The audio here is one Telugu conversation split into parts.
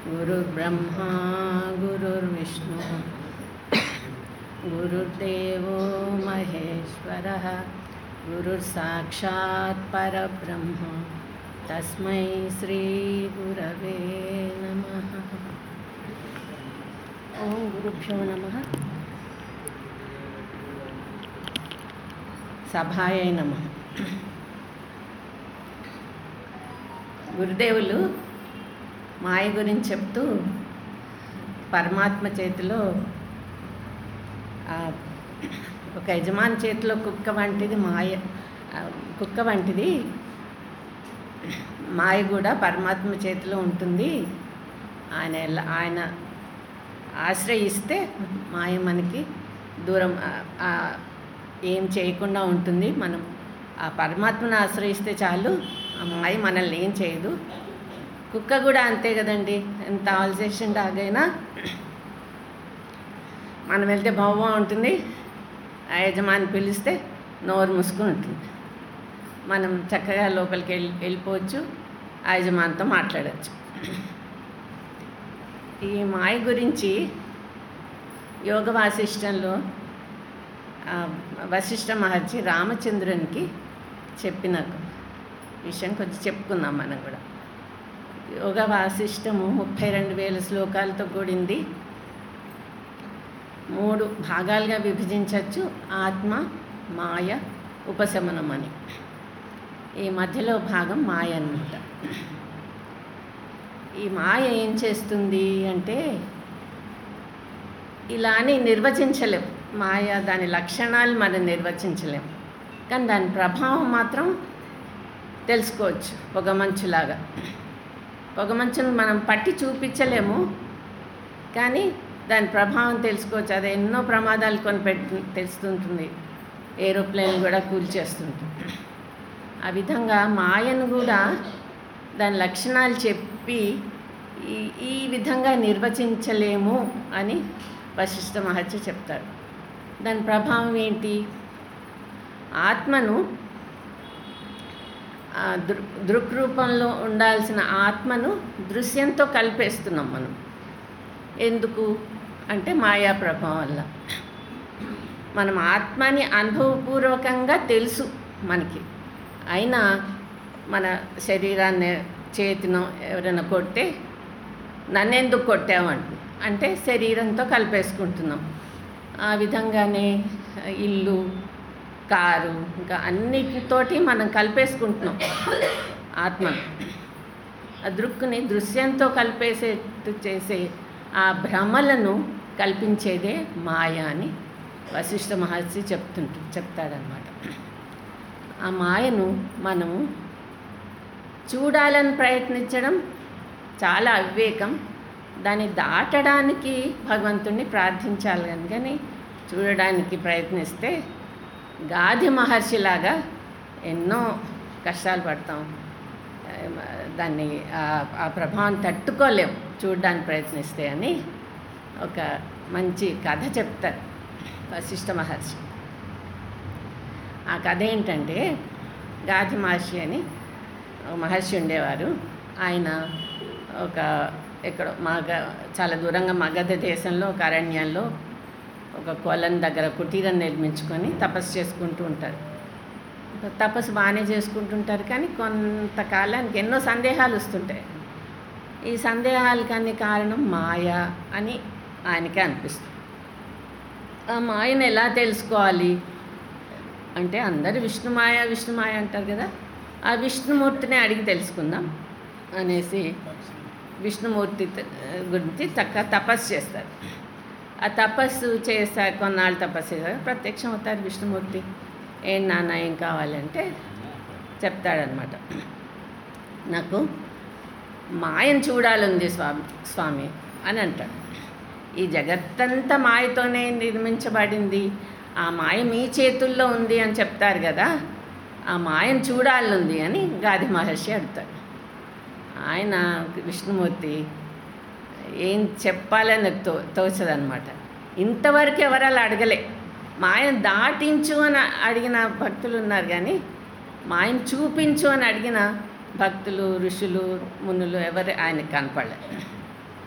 गुरुर्ब्रह्मा गुरुर्विष्णु गुरुर्देवो महेश्वरः गुरुर्साक्षात् परब्रह्म तस्मै श्रीगुरवे नमः ॐ गुरुभ्यो नमः సభాయ నమ గురుదేవులు మాయ గురించి చెప్తూ పరమాత్మ చేతిలో ఆ, ఒక యజమాని చేతిలో కుక్క వంటిది మాయ ఆ, కుక్క వంటిది మాయ కూడా పరమాత్మ చేతిలో ఉంటుంది ఆయన ఎలా ఆయన ఆశ్రయిస్తే మాయ మనకి దూరం ఆ, ఆ, ఏం చేయకుండా ఉంటుంది మనం ఆ పరమాత్మను ఆశ్రయిస్తే చాలు ఆ మాయ మనల్ని ఏం చేయదు కుక్క కూడా అంతే కదండి ఎంత ఆల్సేషన్ డాగైనా మనం వెళ్తే బాగా ఉంటుంది ఆ యజమాని పిలిస్తే నోరు మూసుకుని ఉంటుంది మనం చక్కగా లోపలికి వెళ్ళి వెళ్ళిపోవచ్చు ఆ యజమానితో మాట్లాడచ్చు ఈ మాయ గురించి యోగ వాసిష్టంలో ఆ, వశిష్ఠ మహర్షి రామచంద్రునికి చెప్పిన విషయం కొంచెం చెప్పుకుందాం మనం కూడా యోగ వాసిష్టము ముప్పై రెండు వేల శ్లోకాలతో కూడింది మూడు భాగాలుగా విభజించవచ్చు ఆత్మ మాయ ఉపశమనం అని ఈ మధ్యలో భాగం మాయ అన్నమాట ఈ మాయ ఏం చేస్తుంది అంటే ఇలా అని నిర్వచించలేం మాయ దాని లక్షణాలు మనం నిర్వచించలేం కానీ దాని ప్రభావం మాత్రం తెలుసుకోవచ్చు పొగమంచులాగా పొగమంచును మనం పట్టి చూపించలేము కానీ దాని ప్రభావం తెలుసుకోవచ్చు అది ఎన్నో ప్రమాదాలు కొనిపెట్టి తెలుస్తుంటుంది ఏరోప్లేన్ కూడా కూల్చేస్తుంటుంది ఆ విధంగా మాయను కూడా దాని లక్షణాలు చెప్పి ఈ ఈ విధంగా నిర్వచించలేము అని వశిష్ఠ మహర్షి చెప్తాడు దాని ప్రభావం ఏంటి ఆత్మను ఆ దృ దృక్రూపంలో ఉండాల్సిన ఆత్మను దృశ్యంతో కలిపేస్తున్నాం మనం ఎందుకు అంటే మాయా ప్రభావం వల్ల మనం ఆత్మని అనుభవపూర్వకంగా తెలుసు మనకి అయినా మన శరీరాన్ని చేతినో ఎవరైనా కొడితే నన్నెందుకు కొట్టావంటు అంటే శరీరంతో కలిపేసుకుంటున్నాం ఆ విధంగానే ఇల్లు కారు ఇంకా అన్నిటితోటి మనం కలిపేసుకుంటున్నాం ఆత్మను ఆ దృక్కుని దృశ్యంతో కలిపేసేట్టు చేసే ఆ భ్రమలను కల్పించేదే మాయ అని వశిష్ఠ మహర్షి చెప్తుంటు చెప్తాడనమాట ఆ మాయను మనము చూడాలని ప్రయత్నించడం చాలా అవివేకం దాన్ని దాటడానికి భగవంతుణ్ణి ప్రార్థించాలి కానీ కానీ చూడడానికి ప్రయత్నిస్తే గాది మహర్షిలాగా ఎన్నో కష్టాలు పడతాం దాన్ని ఆ- ఆ ప్రభావం తట్టుకోలేం చూడడానికి ప్రయత్నిస్తే అని ఒక మంచి కథ చెప్తారు వశిష్ఠ మహర్షి ఆ కథ ఏంటంటే గాది మహర్షి అని ఒక మహర్షి ఉండేవారు ఆయన ఒక ఎక్కడ మగ చాలా దూరంగా మగధ దేశంలో ఒక అరణ్యంలో ఒక కొలం దగ్గర కుటీరం నిర్మించుకొని తపస్సు చేసుకుంటూ ఉంటారు తపస్సు బాగానే చేసుకుంటుంటారు కానీ కొంతకాలానికి ఎన్నో సందేహాలు వస్తుంటాయి ఈ సందేహాలకన్నీ కారణం మాయ అని ఆయనకే అనిపిస్తుంది ఆ మాయను ఎలా తెలుసుకోవాలి అంటే అందరూ విష్ణుమాయ విష్ణుమాయ అంటారు కదా ఆ విష్ణుమూర్తిని అడిగి తెలుసుకుందాం అనేసి విష్ణుమూర్తి త- గురించి చక్కగా తపస్సు చేస్తారు ఆ తపస్సు చేస్తారు కొన్నాళ్ళు తపస్సు చేస్తారు ప్రత్యక్షం అవుతారు విష్ణుమూర్తి ఏం నాన్న ఏం కావాలంటే చెప్తాడనమాట నాకు మాయను చూడాలంది స్వామి స్వామి అని అంటాడు ఈ జగత్తంతా మాయతోనే నిర్మించబడింది ఆ మాయ మీ చేతుల్లో ఉంది అని చెప్తారు కదా ఆ మాయను చూడాలనుంది అని గాది మహర్షి అడుగుతాడు ఆయన విష్ణుమూర్తి ఏం చెప్పాలని తో తోచదనమాట ఇంతవరకు ఎవరు అలా అడగలే మాయను దాటించు అని అడిగిన భక్తులు ఉన్నారు కానీ మాయను చూపించు అని అడిగిన భక్తులు ఋషులు మునులు ఎవరు ఆయనకు కనపడలే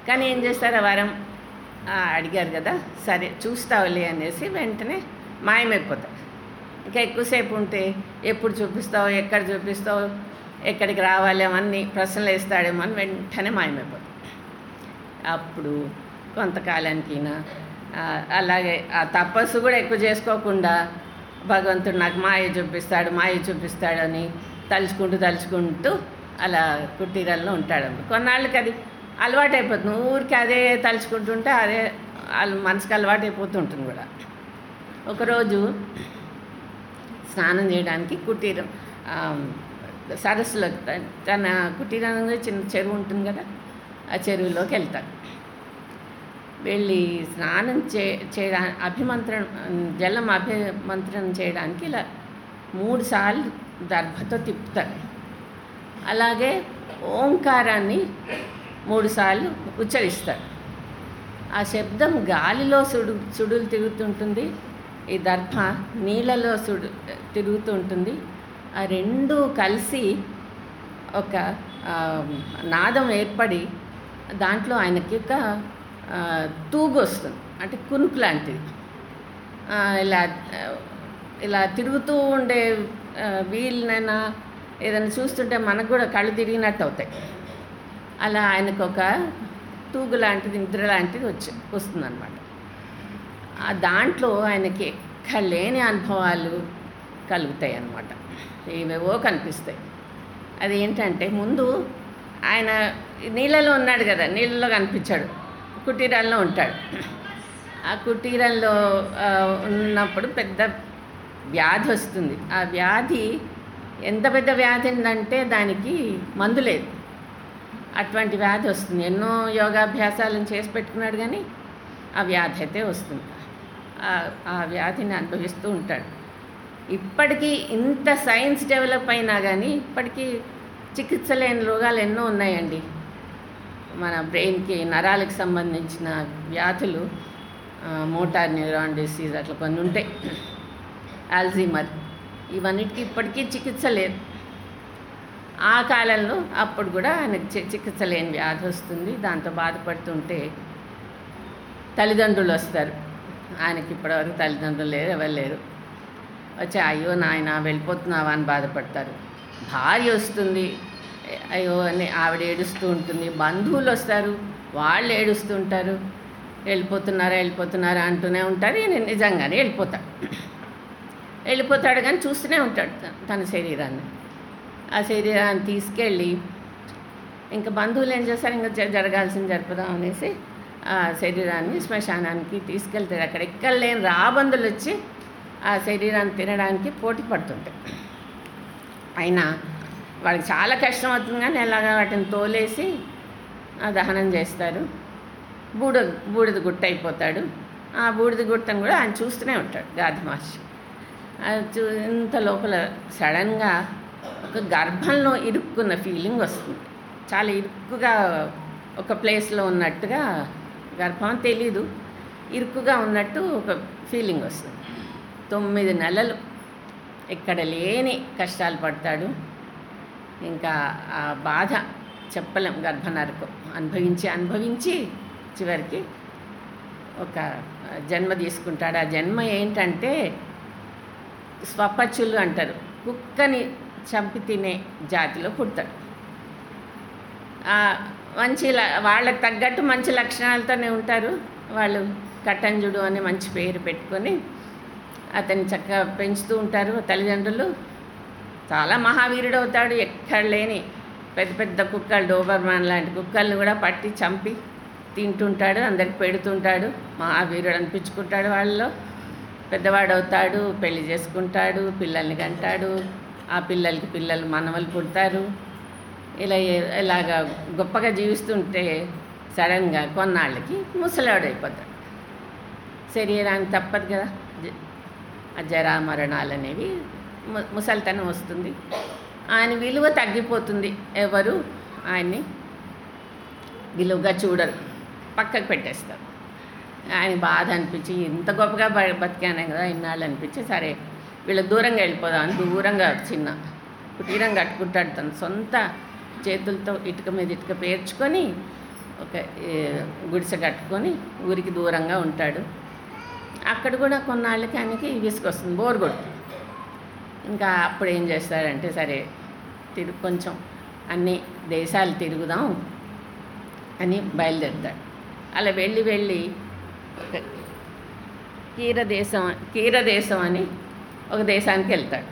కానీ ఏం చేస్తారు ఆ వరం ఆ, అడిగారు కదా సరే చూస్తావులే అనేసి వెంటనే మాయమైపోతారు ఇంకా ఎక్కువసేపు ఉంటే ఎప్పుడు చూపిస్తావు ఎక్కడ చూపిస్తావు ఎక్కడికి రావాలి అవన్నీ ప్రశ్నలు వేస్తాడేమో అని వెంటనే మాయమైపోతాడు అప్పుడు కొంతకాలానికి ఈయన, ఆ, అలాగే ఆ తపస్సు కూడా ఎక్కువ చేసుకోకుండా భగవంతుడు నాకు మాయ చూపిస్తాడు మాయ చూపిస్తాడని తలుచుకుంటూ తలుచుకుంటూ అలా కుటీరాల్లో ఉంటాడు కొన్నాళ్ళకి అది అలవాటు అయిపోతుంది ఊరికి అదే తలుచుకుంటుంటే అదే వాళ్ళ మనసుకి అలవాటు అయిపోతుంటుంది కూడా ఒకరోజు స్నానం చేయడానికి కుటీరం ఆ, సరస్సులో త- తన కుటీరంలో చిన్న చెరువు ఉంటుంది కదా ఆ చెరువులోకి వెళ్తాడు వెళ్ళి స్నానం చే చేయడా అభిమంత్రణ జలం అభిమంత్రణం చేయడానికి ఇలా మూడు సార్లు దర్భతో తిప్పుతారు అలాగే ఓంకారాన్ని మూడుసార్లు ఉచ్చరిస్తారు ఆ శబ్దం గాలిలో సుడు సుడులు తిరుగుతుంటుంది ఈ దర్భ నీళ్ళలో సుడు తిరుగుతూ ఉంటుంది ఆ రెండు కలిసి ఒక ఆ, నాదం ఏర్పడి దాంట్లో ఆయనకి ఒక ఆ, తూగు వస్తుంది అంటే కునుకు లాంటిది ఆ, ఇలా ఆ, ఇలా తిరుగుతూ ఉండే ఆ, వీళ్ళనైనా ఏదైనా చూస్తుంటే మనకు కూడా కళ్ళు తిరిగినట్టు అవుతాయి అలా ఆయనకు ఒక తూగు లాంటిది నిద్ర లాంటిది వచ్చి వస్తుందన్నమాట ఆ దాంట్లో ఆయనకి ఎక్కడ లేని అనుభవాలు కలుగుతాయి అన్నమాట ఏవేవో కనిపిస్తాయి అది ఏంటంటే ముందు ఆయన నీళ్ళలో ఉన్నాడు కదా నీళ్ళలో కనిపించాడు కుటీరాల్లో ఉంటాడు ఆ కుటీరంలో ఆ, ఉన్నప్పుడు పెద్ద వ్యాధి వస్తుంది ఆ వ్యాధి ఎంత పెద్ద వ్యాధి ఉందంటే దానికి మందు లేదు అటువంటి వ్యాధి వస్తుంది ఎన్నో యోగాభ్యాసాలను చేసి పెట్టుకున్నాడు కానీ ఆ వ్యాధి అయితే వస్తుంది ఆ- ఆ వ్యాధిని అనుభవిస్తూ ఉంటాడు ఇప్పటికీ ఇంత సైన్స్ డెవలప్ అయినా కానీ ఇప్పటికీ చికిత్స లేని రోగాలు ఎన్నో ఉన్నాయండి మన బ్రెయిన్కి నరాలకు సంబంధించిన వ్యాధులు ఆ, మోటార్ న్యూరాన్ డిసీజ్ అట్లా కొన్ని ఉంటాయి ఆల్జీమర్ ఇవన్నిటికీ ఇప్పటికీ చికిత్స లేదు ఆ కాలంలో అప్పుడు కూడా ఆయనకు చి- చికిత్స లేని వ్యాధి వస్తుంది దాంతో బాధపడుతుంటే తల్లిదండ్రులు వస్తారు ఆయనకి ఇప్పటివరకు తల్లిదండ్రులు లేరు ఎవరు లేరు వచ్చి అయ్యో నాయన వెళ్ళిపోతున్నావా అని బాధపడతారు భార్య వస్తుంది అయ్యో అని ఆవిడ ఏడుస్తూ ఉంటుంది బంధువులు వస్తారు వాళ్ళు ఏడుస్తుంటారు వెళ్ళిపోతున్నారా వెళ్ళిపోతున్నారా అంటూనే ఉంటారు ఈయన నిజంగానే వెళ్ళిపోతాడు వెళ్ళిపోతాడు కానీ చూస్తూనే ఉంటాడు తన- తన శరీరాన్ని ఆ శరీరాన్ని తీసుకెళ్ళి ఇంకా బంధువులు ఏం చేస్తారు ఇంకా జ- జరగాల్సింది జరుపుదాం అనేసి ఆ శరీరాన్ని శ్మశానానికి తీసుకెళ్తారు అక్కడ ఎక్కడ లేని రాబందులు వచ్చి ఆ శరీరాన్ని తినడానికి పోటీ పడుతుంటాయి అయినా వాళ్ళకి చాలా కష్టం అవుతుంది కానీ ఎలాగ వాటిని తోలేసి ఆ దహనం చేస్తారు బూడ బూడిద గుట్ట అయిపోతాడు ఆ బూడిద గుట్టను కూడా ఆయన చూస్తూనే ఉంటాడు గాది మహర్షి అది చూ ఇంత లోపల సడన్గా ఒక గర్భంలో ఇరుక్కున్న ఫీలింగ్ వస్తుంది చాలా ఇరుక్కుగా ఒక ప్లేస్లో ఉన్నట్టుగా గర్భం అని తెలీదు ఇరుక్కుగా ఉన్నట్టు ఒక ఫీలింగ్ వస్తుంది తొమ్మిది నెలలు ఎక్కడ లేని కష్టాలు పడతాడు ఇంకా ఆ బాధ చెప్పలేం గర్భనరకం అనుభవించి అనుభవించి చివరికి ఒక జన్మ తీసుకుంటాడు ఆ జన్మ ఏంటంటే స్వపచ్చులు అంటారు కుక్కని చంపి తినే జాతిలో పుడతాడు ఆ మంచి ల- వాళ్ళకి తగ్గట్టు మంచి లక్షణాలతోనే ఉంటారు వాళ్ళు కట్టంజుడు అని మంచి పేరు పెట్టుకొని అతన్ని చక్కగా పెంచుతూ ఉంటారు తల్లిదండ్రులు చాలా మహావీరుడు అవుతాడు ఎక్కడ లేని పెద్ద పెద్ద కుక్కలు డోబర్మాన్ లాంటి కుక్కల్ని కూడా పట్టి చంపి తింటుంటాడు అందరికి పెడుతుంటాడు మహావీరుడు అనిపించుకుంటాడు వాళ్ళలో పెద్దవాడు అవుతాడు పెళ్లి చేసుకుంటాడు పిల్లల్ని కంటాడు ఆ పిల్లలకి పిల్లలు మనవలు పుడతారు ఇలా ఏ- ఇలాగా గొప్పగా జీవిస్తుంటే సడన్గా కొన్నాళ్ళకి ముసలాడు అయిపోతాడు శరీరానికి తప్పదు కదా జ- ఆ జరా మరణాలు అనేవి ము- ముసలితనం వస్తుంది ఆయన విలువ తగ్గిపోతుంది ఎవరు ఆయన్ని విలువగా చూడరు పక్కకు పెట్టేస్తారు ఆయన బాధ అనిపించి ఇంత గొప్పగా బ- బతికానే కదా ఇన్నాళ్ళు అనిపించి సరే వీళ్ళకి దూరంగా వెళ్ళిపోదామని దూరంగా చిన్న కుటీరం కట్టుకుంటాడు తన సొంత చేతులతో ఇటుక మీద ఇటుక పేర్చుకొని ఒక ఏ, గుడిసె కట్టుకొని ఊరికి దూరంగా ఉంటాడు అక్కడ కూడా కొన్నాళ్ళకి ఆయనకి విసుకొస్తుంది బోర్ కొడుతుంది ఇంకా అప్పుడు ఏం చేస్తాడంటే సరే తిరుగు కొంచెం అన్ని దేశాలు తిరుగుదాం అని బయలుదేరుతాడు అలా వెళ్ళి వెళ్ళి ఒక కీర దేశం కీర దేశం అని ఒక దేశానికి వెళ్తాడు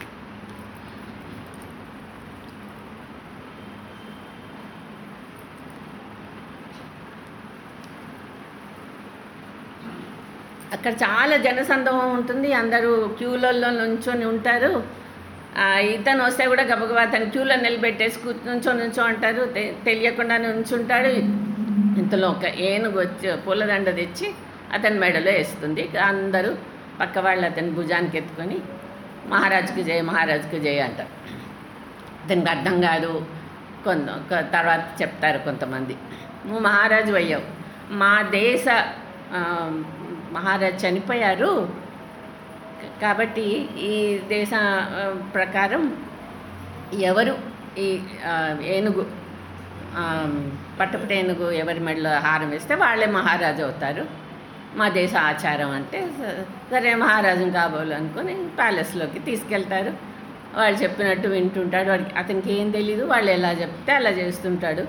అక్కడ చాలా జనసందోహం ఉంటుంది అందరూ క్యూలలో నుంచొని ఉంటారు ఆ, ఇతను వస్తే కూడా గబగబా తను క్యూలో నిలబెట్టేసి కూర్చో నుంచో నుంచో అంటారు తె- తెలియకుండా నుంచుంటాడు ఇంతలో ఒక ఏనుగు వచ్చి పూలదండ తెచ్చి అతని మెడలో వేస్తుంది అందరూ పక్క వాళ్ళు అతని భుజానికి ఎత్తుకొని మహారాజుకి జయ మహారాజుకి జయ అంటారు అతనికి అర్థం కాదు కొంత కొ- తర్వాత చెప్తారు కొంతమంది నువ్వు మహారాజు అయ్యావు మా దేశ ఆ, మహారాజు చనిపోయారు క- కాబట్టి ఈ దేశ ఆ, ప్రకారం ఎవరు ఈ ఆ, ఏనుగు ఆ, పట్టపుట ఏనుగు ఎవరి మెడలో హారం వేస్తే వాళ్ళే మహారాజు అవుతారు మా దేశ ఆచారం అంటే స- సరే మహారాజుని కాబోలు అనుకొని ప్యాలెస్లోకి తీసుకెళ్తారు వాళ్ళు చెప్పినట్టు వింటుంటాడు వాడికి అతనికి ఏం తెలీదు వాళ్ళు ఎలా చెప్తే అలా చేస్తుంటాడు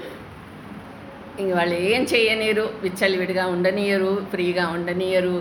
ఇంక వాళ్ళు ఏం చేయనీయరు విచ్చలవిడిగా ఉండనీయరు ఫ్రీగా ఉండనీయరు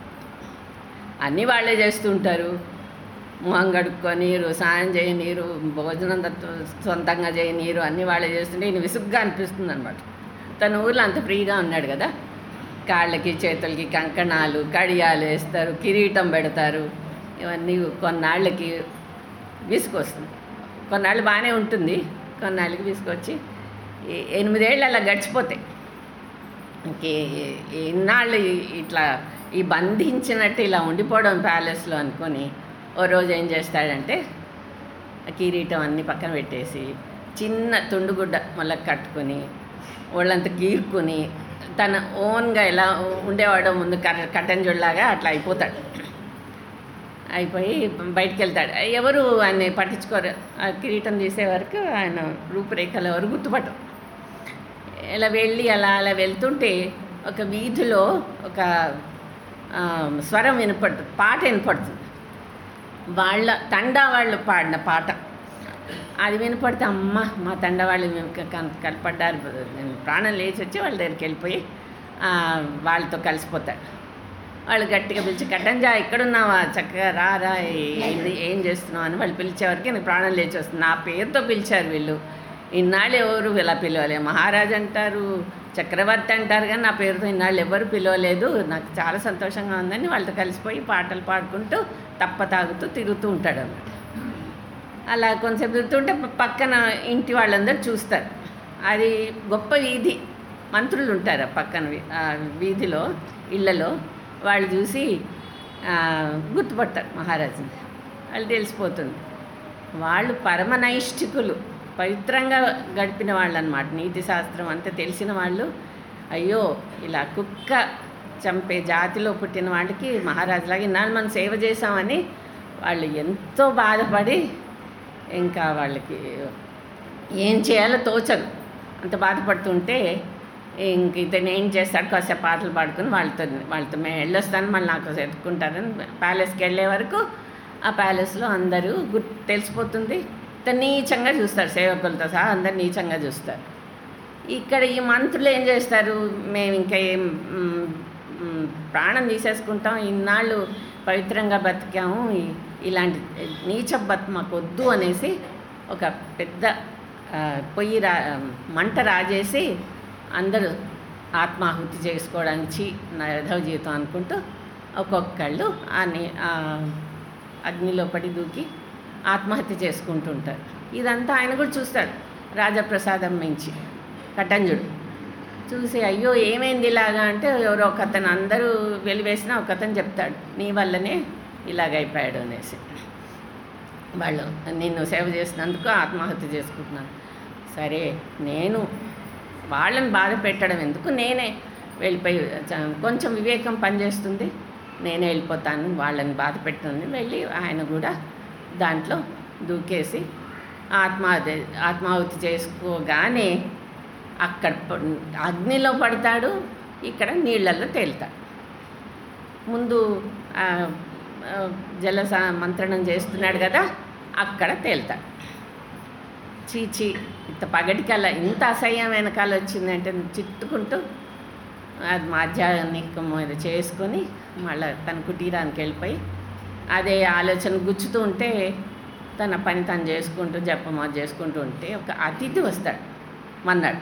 అన్నీ వాళ్ళే చేస్తుంటారు మొహం కడుక్కొనీరు సాయం చేయనీరు భోజనం దత్తు- సొంతంగా చేయనీరు అన్నీ వాళ్ళే చేస్తుంటే ఈయన విసుగ్గా అనిపిస్తుంది అనమాట తన ఊర్లో అంత ఫ్రీగా ఉన్నాడు కదా కాళ్ళకి చేతులకి కంకణాలు కడియాలు వేస్తారు కిరీటం పెడతారు ఇవన్నీ కొన్నాళ్ళకి విసుకొస్తుంది కొన్నాళ్ళు బాగానే ఉంటుంది కొన్నాళ్ళకి విసుకొచ్చి ఈ ఎనిమిదేళ్ళు అలా గడిచిపోతాయి ఇంకే ఇన్నాళ్ళు ఈ- ఇట్లా ఈ బంధించినట్టు ఇలా ఉండిపోవడం ప్యాలెస్లో అనుకొని ఓ రోజు ఏం చేస్తాడంటే ఆ కిరీటం అన్ని పక్కన పెట్టేసి చిన్న తుండుగుడ్డ మళ్ళీ కట్టుకొని వాళ్ళంతా గీరుకుని తన ఓన్గా ఎలా ఉండేవాడో ముందు కర కట్టంజుడిలాగా అట్లా అయిపోతాడు అయిపోయి బయటికి వెళ్తాడు ఎవరు ఆయన పట్టించుకోరు ఆ కిరీటం తీసే వరకు ఆయన రూపురేఖలు ఎవరు గుర్తుపట్టరు ఇలా వెళ్ళి అలా అలా వెళ్తుంటే ఒక వీధిలో ఒక ఆ, స్వరం వినపడుతుంది పాట వినపడుతుంది వాళ్ళ తండా వాళ్ళు పాడిన పాట అది వినపడితే అమ్మ మా తండ వాళ్ళు మేము క- కన్- కనపడ్డారు నేను ప్రాణం లేచి వచ్చి వాళ్ళ దగ్గరికి వెళ్ళిపోయి ఆ, వాళ్ళతో కలిసిపోతాడు వాళ్ళు గట్టిగా పిలిచి కట్టంజా ఎక్కడున్నావా చక్కగా రా రా ఏంది ఏం చేస్తున్నావు అని వాళ్ళు పిలిచేవరకు నాకు ప్రాణం లేచి వస్తుంది నా పేరుతో పిలిచారు వీళ్ళు ఇన్నాళ్ళు ఎవరు ఇలా పిలవలే మహారాజ్ అంటారు చక్రవర్తి అంటారు కానీ నా పేరుతో ఇన్నాళ్ళు ఎవరు పిలవలేదు నాకు చాలా సంతోషంగా ఉందని వాళ్ళతో కలిసిపోయి పాటలు పాడుకుంటూ తప్ప తాగుతూ తిరుగుతూ ఉంటాడు అన్నమాట అలా కొంచెం తిరుగుతుంటే ప- పక్కన ఇంటి వాళ్ళందరూ చూస్తారు అది గొప్ప వీధి మంత్రులు ఉంటారు ఆ పక్కన వీ- ఆ వీధిలో ఇళ్ళలో వాళ్ళు చూసి ఆ, గుర్తుపడతారు మహారాజుని వాళ్ళు తెలిసిపోతుంది వాళ్ళు పరమనైష్ఠికులు పవిత్రంగా గడిపిన వాళ్ళు అనమాట నీతి శాస్త్రం అంతా తెలిసిన వాళ్ళు అయ్యో ఇలా కుక్క చంపే జాతిలో పుట్టిన వాళ్ళకి మహారాజులాగా ఇన్నాళ్ళు మనం సేవ చేసామని వాళ్ళు ఎంతో బాధపడి ఇంకా వాళ్ళకి ఏం చేయాలో తోచదు అంత బాధపడుతుంటే ఇంక ఇతను ఏం చేస్తాడు కాసేపు పాటలు పాడుకుని వాళ్ళతో వాళ్ళతో మేము వెళ్ళొస్తాను మళ్ళీ నాకు ఎత్తుకుంటారని ప్యాలెస్కి వెళ్ళే వరకు ఆ ప్యాలెస్లో అందరూ గుర్తు తెలిసిపోతుంది ఇతను నీచంగా చూస్తారు సేవకులతో సహా అందరు నీచంగా చూస్తారు ఇక్కడ ఈ మంత్రులు ఏం చేస్తారు మేము ఇంకా ఏం మ్, మ్, ప్రాణం తీసేసుకుంటాం ఇన్నాళ్ళు పవిత్రంగా బతికాము ఈ- ఇలాంటి నీచ బత్ మాకు వద్దు అనేసి ఒక పెద్ద ఆ, పొయ్యి రా మంట రాజేసి అందరూ ఆత్మాహుతి చేసుకోవడానికి ఛీ, నా యథవ జీవితం అనుకుంటూ ఒక్కొక్కళ్ళు ఆ ని- ఆ అగ్నిలో పడి దూకి ఆత్మహత్య చేసుకుంటుంటారు ఇదంతా ఆయన కూడా చూస్తాడు రాజప్రసాదం మించి కటంజుడు చూసి అయ్యో ఏమైంది ఇలాగా అంటే ఎవరో ఒక అతను అందరూ వెలివేసినా ఒక అతను చెప్తాడు నీ వల్లనే ఇలాగ అయిపోయాడు అనేసి వాళ్ళు నిన్ను సేవ చేసినందుకు ఆత్మహత్య చేసుకుంటున్నాను సరే నేను వాళ్ళని బాధ పెట్టడం ఎందుకు నేనే వెళ్ళిపోయి చ- కొంచెం వివేకం పనిచేస్తుంది నేనే వెళ్ళిపోతాను వాళ్ళని బాధ పెట్టండి వెళ్ళి ఆయన కూడా దాంట్లో దూకేసి ఆత్మహత్య ఆత్మాహుతి చేసుకోగానే అక్కడ ప- అగ్నిలో పడతాడు ఇక్కడ నీళ్ళల్లో తేలుతాడు ముందు ఆ, ఆ, జల స- మంత్రణం చేస్తున్నాడు కదా అక్కడ తేలుతాడు చీచి ఇంత పగటికల ఇంత అసహ్యం వెనకాల వచ్చిందంటే చిట్టుకుంటూ అది మాధ్యాహ్నికం ఇది చేసుకొని మళ్ళీ తన కుటీరానికి వెళ్ళిపోయి అదే ఆలోచన గుచ్చుతూ ఉంటే తన పని తను చేసుకుంటూ జపమా చేసుకుంటూ ఉంటే ఒక అతిథి వస్తాడు మన్నాడు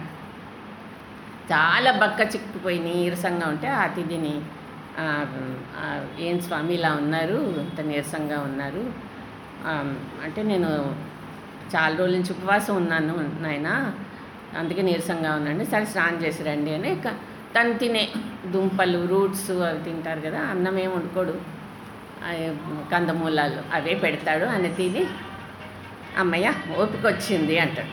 చాలా బక్క చిక్కుపోయి నీరసంగా ఉంటే ఆ అతిథిని ఆ, ఆ, ఏం స్వామి ఇలా ఉన్నారు ఇంత నీరసంగా ఉన్నారు ఆ, అంటే నేను చాలా రోజుల నుంచి ఉపవాసం ఉన్నాను నాయన అందుకే నీరసంగా ఉన్నాను సరే స్నానం చేసి రండి అని క- తను తినే దుంపలు రూట్స్ అవి తింటారు కదా అన్నం ఏం వండుకోడు ఆ, కందమూలాలు అవే పెడతాడు అని తిని అమ్మయ్య ఓపిక వచ్చింది అంటాడు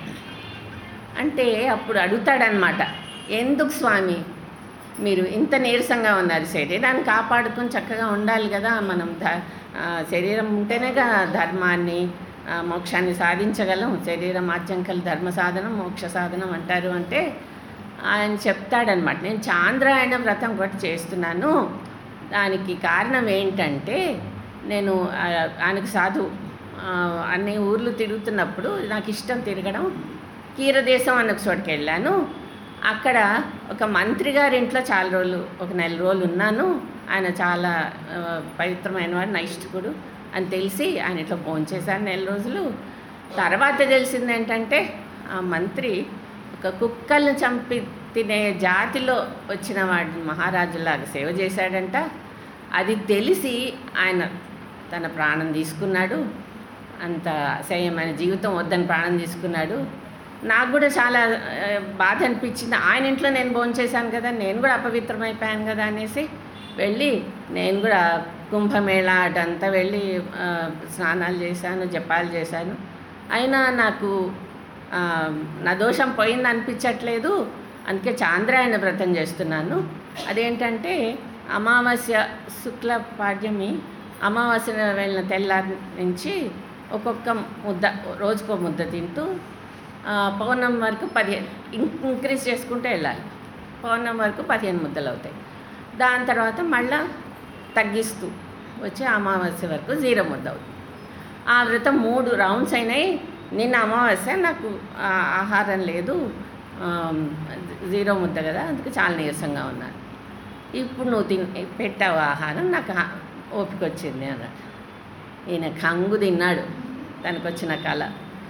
అంటే అప్పుడు అడుగుతాడనమాట ఎందుకు స్వామి మీరు ఇంత నీరసంగా ఉన్నారు శరీరాన్ని కాపాడుకొని చక్కగా ఉండాలి కదా మనం ధ ఆ, శరీరం ఉంటేనేగా ధర్మాన్ని ఆ, మోక్షాన్ని సాధించగలం శరీరం ఆచంకలు ధర్మ సాధనం మోక్ష సాధనం అంటారు అంటే ఆయన చెప్తాడనమాట నేను చాంద్రాయణ వ్రతం ఒకటి చేస్తున్నాను దానికి కారణం ఏంటంటే నేను ఆ, ఆయనకు సాధు ఆ, అన్ని ఊర్లు తిరుగుతున్నప్పుడు నాకు ఇష్టం తిరగడం కీరదేశం అన్న ఒక చోటుకి వెళ్ళాను అక్కడ ఒక మంత్రి గారి ఇంట్లో చాలా రోజులు ఒక నెల రోజులు ఉన్నాను ఆయన చాలా ఆ, పవిత్రమైన వాడు నైష్ఠికుడు అని తెలిసి ఆయన ఇట్లా ఫోన్ చేశాను నెల రోజులు తర్వాత తెలిసింది ఏంటంటే ఆ మంత్రి ఒక కుక్కల్ని చంపి తినే జాతిలో వచ్చిన వాడిని మహారాజులాగా సేవ చేశాడంట అది తెలిసి ఆయన తన ప్రాణం తీసుకున్నాడు అంత అసహ్యమైన జీవితం వద్దని ప్రాణం తీసుకున్నాడు నాకు కూడా చాలా ఆ, బాధ అనిపించింది ఆయన ఇంట్లో నేను భోంచేశాను కదా నేను కూడా అపవిత్రమైపోయాను కదా అనేసి వెళ్ళి నేను కూడా కుంభమేళా అటంతా వెళ్ళి ఆ, స్నానాలు చేశాను జపాలు చేశాను అయినా నాకు ఆ, నా దోషం పోయింది అనిపించట్లేదు అందుకే చాంద్రాయణ వ్రతం చేస్తున్నాను అదేంటంటే అమావాస్య శుక్ల పాడ్యమి అమావాస్య వెళ్ళిన తెల్లారి నుంచి ఒక్కొక్క ముద్ద రోజుకో ముద్ద తింటూ ఆ, పౌర్ణమి వరకు పదిహేను ఇం- ఇంక్రీజ్ చేసుకుంటూ వెళ్ళాలి పౌర్ణమి వరకు పదిహేను ముద్దలు అవుతాయి దాని తర్వాత మళ్ళా తగ్గిస్తూ వచ్చి అమావాస్య వరకు జీరో ముద్ద అవుతుంది ఆ వ్రతం మూడు రౌండ్స్ అయినాయి నిన్న అమావాస్య నాకు ఆ, ఆహారం లేదు ఆ, జీరో ముద్ద కదా అందుకే చాలా నీరసంగా ఉన్నాను ఇప్పుడు నువ్వు తిన్ పెట్టావు ఆహారం నాకు ఆ- ఓపిక వచ్చింది అన్నాడు ఈయన కంగు తిన్నాడు తనకు వచ్చిన కళ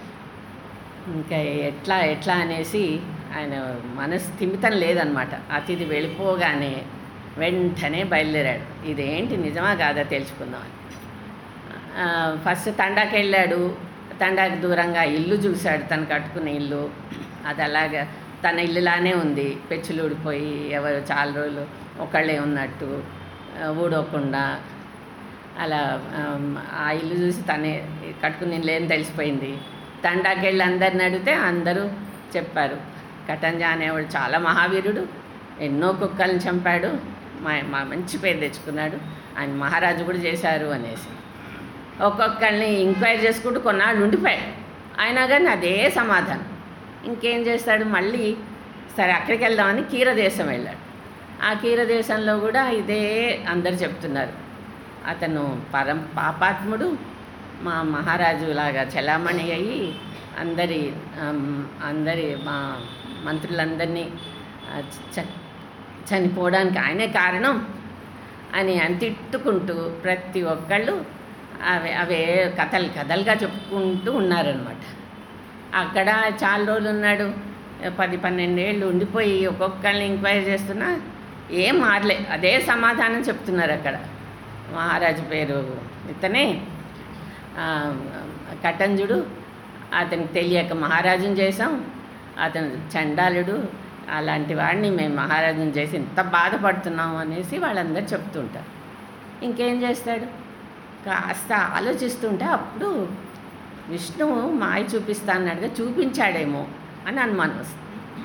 ఇంకా ఎట్లా ఎట్లా అనేసి ఆయన మనస్థిమితం లేదనమాట అతిథి వెళ్ళిపోగానే వెంటనే బయలుదేరాడు ఇదేంటి నిజమా కాదా తెలుసుకుందామని ఆ, ఫస్ట్ తండాకి వెళ్ళాడు తండాకి దూరంగా ఇల్లు చూశాడు తను కట్టుకున్న ఇల్లు అది అలాగా తన ఇల్లులానే ఉంది పెచ్చులు ఊడిపోయి ఎవరు చాలా రోజులు ఒకళ్ళే ఉన్నట్టు ఆ, ఊడవకుండా అలా ఆమ్, ఆ ఇల్లు చూసి తనే కట్టుకుని ఇల్లు ఏం తెలిసిపోయింది తండాకి వెళ్ళి అందరిని అడిగితే అందరూ చెప్పారు కటంజా అనేవాడు చాలా మహావీరుడు ఎన్నో కుక్కల్ని చంపాడు మా మా మంచి పేరు తెచ్చుకున్నాడు ఆయన మహారాజు కూడా చేశారు అనేసి ఒక్కొక్కరిని ఎంక్వైరీ చేసుకుంటూ కొన్నాళ్ళు ఉండిపోయాడు అయినా కానీ అదే సమాధానం ఇంకేం చేస్తాడు మళ్ళీ సరే అక్కడికి వెళ్దామని కీరదేశం వెళ్ళాడు ఆ కీరదేశంలో కూడా ఇదే అందరు చెప్తున్నారు అతను పరం పాపాత్ముడు మా మహారాజు లాగా చలామణి అయ్యి అందరి ఆమ్, అందరి మా మంత్రులందరినీ ఆ, చ- చనిపోవడానికి ఆయనే కారణం అని అంతిట్టుకుంటూ ప్రతి ఒక్కళ్ళు అవే అవే కథలు కథలుగా చెప్పుకుంటూ ఉన్నారనమాట అక్కడ చాలా రోజులు ఉన్నాడు పది పన్నెండేళ్ళు ఉండిపోయి ఒక్కొక్కరిని ఎంక్వైరీ చేస్తున్నా ఏం మారలే అదే సమాధానం చెప్తున్నారు అక్కడ మహారాజు పేరు ఇతనే ఆ, కటంజుడు అతనికి తెలియక మహారాజుని చేసాం అతను చండాలుడు అలాంటి వాడిని మేము మహారాజుని చేసి ఇంత బాధపడుతున్నాం అనేసి వాళ్ళందరూ చెప్తుంటారు ఇంకేం చేస్తాడు కాస్త ఆలోచిస్తుంటే అప్పుడు విష్ణువు మాయ చూపిస్తా అన్నాడుగా చూపించాడేమో అని అనుమానం వస్తుంది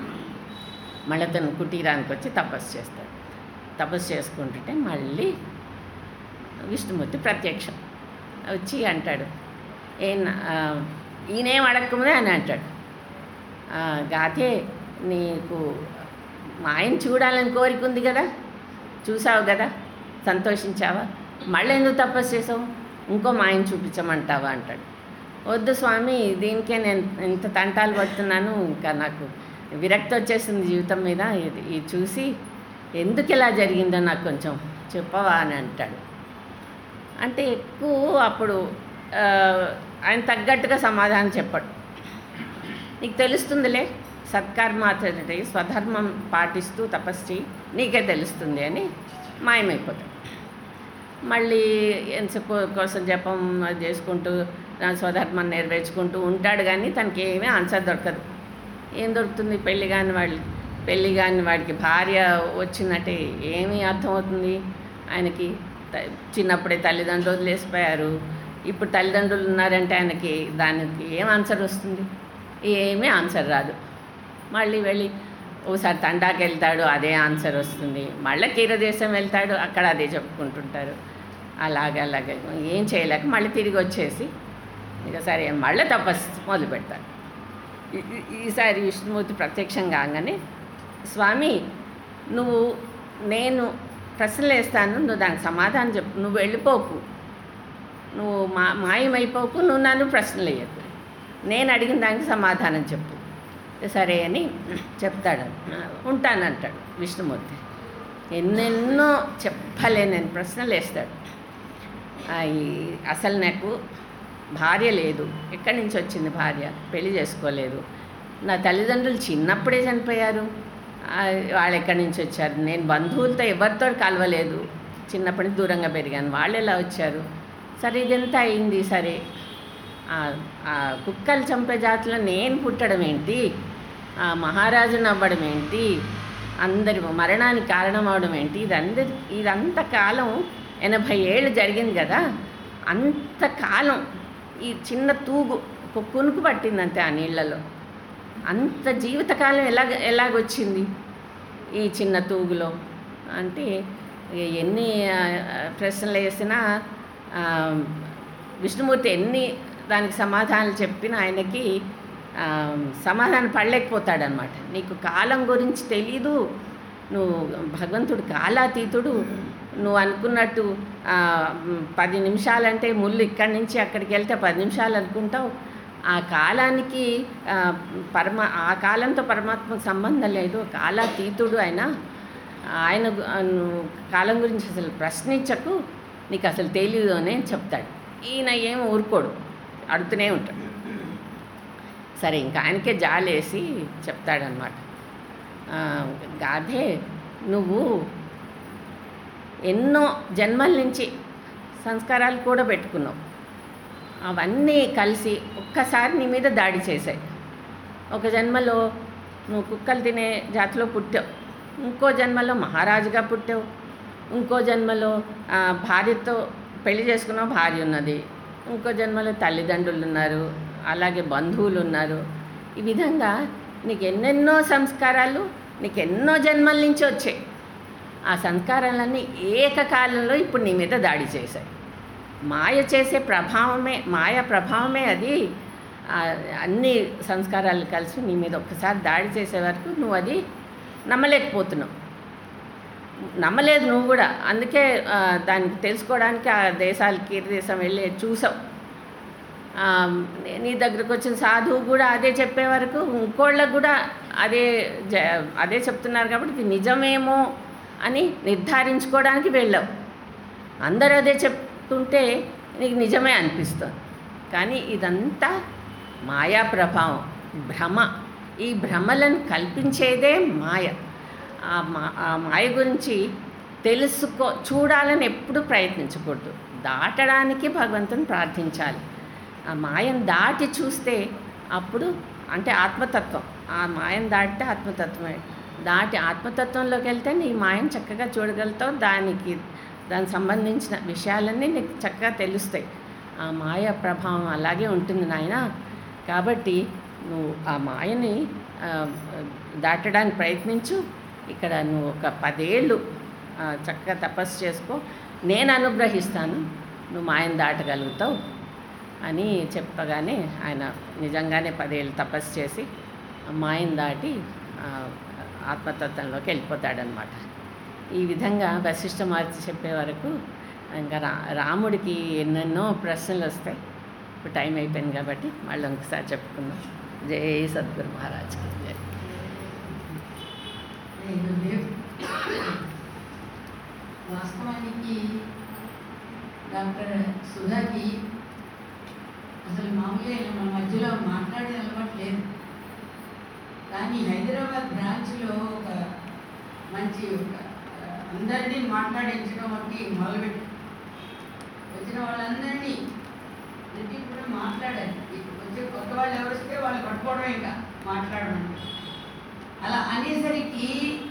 మళ్ళీ తను కుటీరానికి వచ్చి తపస్సు చేస్తాడు తపస్సు చేసుకుంటుంటే మళ్ళీ విష్ణుమూర్తి ప్రత్యక్షం వచ్చి అంటాడు ఏ ఈయనేం అడగకముందే అని అంటాడు "ఆ, గాతే నీకు మా ఆయన చూడాలని కోరిక ఉంది కదా చూసావు కదా సంతోషించావా మళ్ళీ ఎందుకు తపస్సు చేసావు ఇంకో మా ఆయన చూపించమంటావా అంటాడు వద్దు స్వామి దీనికే నేను ఇంత తంటాలు పడుతున్నాను ఇంకా నాకు విరక్తి వచ్చేసింది జీవితం మీద ఇది ఇది చూసి ఎందుకు ఇలా జరిగిందో నాకు కొంచెం చెప్పవా అని అంటాడు అంటే ఎక్కువ అప్పుడు ఆ, ఆయన తగ్గట్టుగా సమాధానం చెప్పాడు నీకు తెలుస్తుందిలే సత్కర్మాచరణి స్వధర్మం పాటిస్తూ తపస్సు చేయి నీకే తెలుస్తుంది అని మాయమైపోతాడు మళ్ళీ ఎంతసేపు కోసం జపం అది చేసుకుంటూ నా స్వధర్మం నెరవేర్చుకుంటూ ఉంటాడు కానీ తనకి ఏమీ ఆన్సర్ దొరకదు ఏం దొరుకుతుంది పెళ్లి కాని వాళ్ళు పెళ్లి కాని వాడికి భార్య వచ్చినట్టే ఏమీ అర్థమవుతుంది ఆయనకి త- చిన్నప్పుడే తల్లిదండ్రులు వదిలేసిపోయారు ఇప్పుడు తల్లిదండ్రులు ఉన్నారంటే ఆయనకి దానికి ఏం ఆన్సర్ వస్తుంది ఏమీ ఆన్సర్ రాదు మళ్ళీ వెళ్ళి ఓసారి తండాకి వెళ్తాడు అదే ఆన్సర్ వస్తుంది మళ్ళీ కీరదేశం వెళ్తాడు అక్కడ అదే చెప్పుకుంటుంటారు అలాగే అలాగే ఏం చేయలేక మళ్ళీ తిరిగి వచ్చేసి ఇక సరే మళ్ళీ తపస్సు మొదలు పెడతాడు ఈ- ఈ- ఈసారి విష్ణుమూర్తి ప్రత్యక్షం కాగానే స్వామి నువ్వు నేను ప్రశ్నలు వేస్తాను నువ్వు దానికి సమాధానం చెప్పు నువ్వు వెళ్ళిపోకు నువ్వు మా మాయమైపోకు నువ్వు నన్ను ప్రశ్నలు వేయకు నేను అడిగిన దానికి సమాధానం చెప్పు సరే అని చెప్తాడు ఉంటానంటాడు విష్ణుమూర్తి ఎన్నెన్నో చెప్పలేనని ప్రశ్నలు వేస్తాడు ఆ, ఈ అసలు నాకు భార్య లేదు ఎక్కడి నుంచి వచ్చింది భార్య పెళ్లి చేసుకోలేదు నా తల్లిదండ్రులు చిన్నప్పుడే చనిపోయారు ఆ, వాళ్ళు ఎక్కడి నుంచి వచ్చారు నేను బంధువులతో ఎవరితో కలవలేదు చిన్నప్పటి నుంచి దూరంగా పెరిగాను వాళ్ళు ఎలా వచ్చారు సరే ఇదంతా అయింది సరే ఆ- ఆ కుక్కలు చంపే జాతిలో నేను పుట్టడం ఏంటి ఆ మహారాజును అవ్వడం ఏంటి అందరి మరణానికి కారణం అవడం ఏంటి ఇదందరి ఇదంత కాలం ఎనభై ఏళ్ళు జరిగింది కదా అంత కాలం ఈ చిన్న తూగు ఒక కునుకు పట్టిందంతే ఆ నీళ్ళలో అంత జీవితకాలం ఎలాగ ఎలాగొచ్చింది ఈ చిన్న తూగులో అంటే ఎన్ని ఆ, ప్రశ్నలు వేసినా ఆ, విష్ణుమూర్తి ఎన్ని దానికి సమాధానాలు చెప్పినా ఆయనకి ఆ, సమాధానం పడలేకపోతాడనమాట నీకు కాలం గురించి తెలీదు నువ్వు భగవంతుడు కాలాతీతుడు నువ్వు అనుకున్నట్టు ఆ, మ్, పది నిమిషాలంటే ముళ్ళు ఇక్కడి నుంచి అక్కడికి వెళ్తే పది నిమిషాలు అనుకుంటావు ఆ కాలానికి ఆ, పరమ ఆ కాలంతో పరమాత్మకు సంబంధం లేదు కాలాతీతుడు ఆయన ఆయన గు- ఆ, నువ్వు కాలం గురించి అసలు ప్రశ్నించకు నీకు అసలు తెలియదు అని చెప్తాడు ఈయన ఏం ఊరుకోడు అడుగుతూనే ఉంటాడు సరే ఇంకా ఆయనకే జాలేసి చెప్తాడనమాట గాధే నువ్వు ఎన్నో జన్మల నుంచి సంస్కారాలు కూడా పెట్టుకున్నావు అవన్నీ కలిసి ఒక్కసారి నీ మీద దాడి చేశాయి ఒక జన్మలో నువ్వు కుక్కలు తినే జాతిలో పుట్టావు ఇంకో జన్మలో మహారాజుగా పుట్టావు ఇంకో జన్మలో ఆ, భార్యతో పెళ్లి చేసుకున్నావు భార్య ఉన్నది ఇంకో జన్మలో తల్లిదండ్రులు ఉన్నారు అలాగే బంధువులు ఉన్నారు ఈ విధంగా నీకు ఎన్నెన్నో సంస్కారాలు నీకు ఎన్నో జన్మల నుంచి వచ్చాయి ఆ సంస్కారాలన్నీ ఏకకాలంలో ఇప్పుడు నీ మీద దాడి చేశాయి మాయ చేసే ప్రభావమే మాయ ప్రభావమే అది ఆ, అన్ని సంస్కారాలు కలిసి నీ మీద ఒక్కసారి దాడి చేసే వరకు నువ్వు అది నమ్మలేకపోతున్నావు నమ్మలేదు నువ్వు కూడా అందుకే ఆ, దానికి తెలుసుకోవడానికి ఆ దేశాలకి ఈ దేశం వెళ్ళి చూసావు ఆ, నీ దగ్గరకు వచ్చిన సాధువు కూడా అదే చెప్పే వరకు ఇంకోళ్ళకు కూడా అదే జ అదే చెప్తున్నారు కాబట్టి ఇది నిజమేమో అని నిర్ధారించుకోవడానికి వెళ్ళావు అందరూ అదే చెప్తుంటే నీకు నిజమే అనిపిస్తుంది కానీ ఇదంతా మాయా ప్రభావం భ్రమ ఈ భ్రమలను కల్పించేదే మాయ ఆ మా ఆ మాయ గురించి తెలుసుకో చూడాలని ఎప్పుడు ప్రయత్నించకూడదు దాటడానికి భగవంతుని ప్రార్థించాలి ఆ మాయను దాటి చూస్తే అప్పుడు అంటే ఆత్మతత్వం ఆ మాయను దాటితే ఆత్మతత్వమే దాటి ఆత్మతత్వంలోకి వెళ్తే నీ మాయను చక్కగా చూడగలుగుతావు దానికి దానికి సంబంధించిన విషయాలన్నీ నీకు చక్కగా తెలుస్తాయి ఆ మాయ ప్రభావం అలాగే ఉంటుంది నాయన కాబట్టి నువ్వు ఆ మాయని ఆ, దాటడానికి ప్రయత్నించు ఇక్కడ నువ్వు ఒక పదేళ్ళు ఆ, చక్కగా తపస్సు చేసుకో నేను అనుగ్రహిస్తాను నువ్వు మాయను దాటగలుగుతావు అని చెప్పగానే ఆయన నిజంగానే పదేళ్ళు తపస్సు చేసి ఆ మాయను దాటి ఆ, ఆత్మతత్వంలోకి వెళ్ళిపోతాడనమాట ఈ విధంగా వశిష్ఠ మహర్షి చెప్పే వరకు ఇంకా రా రాముడికి ఎన్నెన్నో ప్రశ్నలు వస్తాయి ఇప్పుడు టైం అయిపోయింది కాబట్టి మళ్ళీ ఇంకొకసారి చెప్పుకుందాం జై సద్గురు మహారాజ్కి జై వాస్తవానికి డాక్టర్ సుధాకి అసలు మామూలుగా ఇలా మన మధ్యలో మాట్లాడే అలవాటు లేదు కానీ హైదరాబాద్ బ్రాంచ్లో ఒక మంచి ఒక ఆ, అందరినీ మాట్లాడించడం వంటి మొదలుపెట్టి వచ్చిన వాళ్ళందరినీ ప్రతి కూడా మాట్లాడాలి ఇప్పుడు వచ్చే కొత్త వాళ్ళు ఎవరు వస్తే వాళ్ళు పట్టుకోవడం ఇంకా మాట్లాడడం అలా అనేసరికి